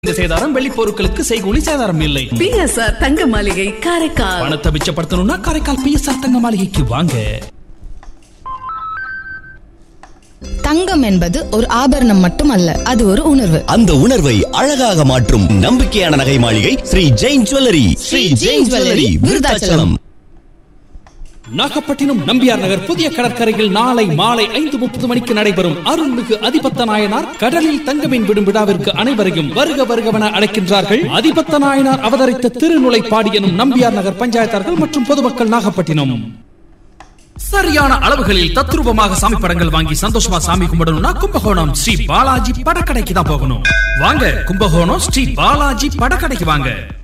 இந்த சேதாரம் வெள்ளி பொருட்களுக்கு செய்கூலி சேதாரம் இல்லை பிஎஸ்ஆர் தங்க மாளிகை காரைக்கால் பணத்தை மிச்சப்படுத்தணும்னா காரைக்கால் பிஎஸ்ஆர் தங்க மாளிகைக்கு வாங்க தங்கம் என்பது ஒரு ஆபரணம் மட்டுமல்ல அது ஒரு உணர்வு அந்த உணர்வை அழகாக மாற்றும் நம்பிக்கையான நகை மாளிகை ஸ்ரீ ஜெயின் ஜுவல்லரி ஸ்ரீ ஜெயின் ஜுவல்லரி விருதாச்சலம் நாகப்பட்டினம் நம்பியார் நகர் புதிய கடற்கரையில் நாளை மாலை ஐந்து முப்பது மணிக்கு நடைபெறும் அருள்மிகு அதிபத்த நாயனார் கடலில் தங்கமின் விடும் விழாவிற்கு அனைவரையும் வருக வருகவென அழைக்கின்றார்கள் அதிபத்த நாயனார் அவதரித்த திருநுளைப்பாடி எனும் நம்பியார் நகர் பஞ்சாயத்தார்கள் மற்றும் பொதுமக்கள் நாகப்பட்டினம் சரியான அளவுகளில் தத்ரூபமாக சாமி படங்கள் வாங்கி சந்தோஷமா சாமி கும்பிடணும்னா கும்பகோணம் ஸ்ரீ பாலாஜி படக்கடைக்கு தான் போகணும் வாங்க கும்பகோணம் ஸ்ரீ பாலாஜி படக்கடைக்கு வாங்க